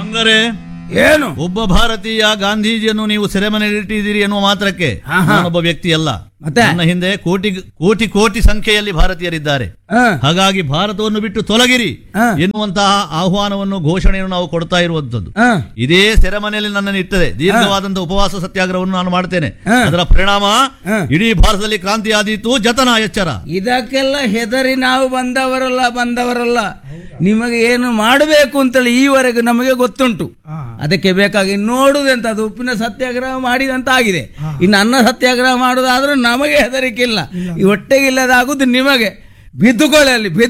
ಹಂಗಾರೆ ಏನು ಒಬ್ಬ ಭಾರತೀಯ ಗಾಂಧೀಜಿಯನ್ನು ನೀವು ಸೆರೆಮನೆಯಲ್ಲಿಟ್ಟಿದ್ದೀರಿ ಎನ್ನುವ ಮಾತ್ರಕ್ಕೆ ಹಾ, ಹಾ. ನಾನೊಬ್ಬ ವ್ಯಕ್ತಿ ಅಲ್ಲ ಮತ್ತೆ? ನನ್ನ ಹಿಂದೆ ಕೋಟಿ ಕೋಟಿ ಕೋಟಿ ಸಂಖ್ಯೆಯಲ್ಲಿ ಭಾರತೀಯರಿದ್ದಾರೆ ಹ, ಹಾಗಾಗಿ ಭಾರತವನ್ನು ಬಿಟ್ಟು ತೊಲಗಿರಿ ಹಾ. ಎನ್ನುವಂತಹ ಆಹ್ವಾನವನ್ನು ಘೋಷಣೆಯನ್ನು ನಾವು ಕೊಡ್ತಾ ಇರುವಂತದ್ದು ಹ, ಇದೇ ಸೆರೆಮನೆಯಲ್ಲಿ ನನ್ನನ್ನು ಇಟ್ಟದೆ ದೀರ್ಘವಾದಂತಹ ಉಪವಾಸ ಸತ್ಯಾಗ್ರಹವನ್ನು ನಾನು ಮಾಡ್ತೇನೆ ಹಾ. ಅದರ ಪರಿಣಾಮ ಹಾ. ಇಡೀ ಭಾರತದಲ್ಲಿ ಕ್ರಾಂತಿ ಆದೀತು ಜತನ ಎಚ್ಚರ ಇದಕ್ಕೆಲ್ಲ ಹೆದರಿ ನಾವು ಬಂದವರಲ್ಲ ಬಂದವರಲ್ಲ ನಿಮಗೆ ಏನು ಮಾಡಬೇಕು ಅಂತೇಳಿ ಈವರೆಗೆ ನಮಗೆ ಗೊತ್ತುಂಟು ಅದಕ್ಕೆ ಬೇಕಾಗಿ ನೋಡುದೆಂತ ಅದು ಉಪ್ಪಿನ ಸತ್ಯಾಗ್ರಹ ಮಾಡಿದಂತ ಆಗಿದೆ ಇನ್ನು ಅನ್ನ ಸತ್ಯಾಗ್ರಹ ಮಾಡುದಾದ್ರೂ ನಮಗೆ ಹೆದರಿಕಿಲ್ಲ ಈ ಹೊಟ್ಟೆಗಿಲ್ಲದಾಗುದು ನಿಮಗೆ ಬಿದ್ದುಕೊಳ್ಳಿ ಅಲ್ಲಿ ಬಿದ್ದು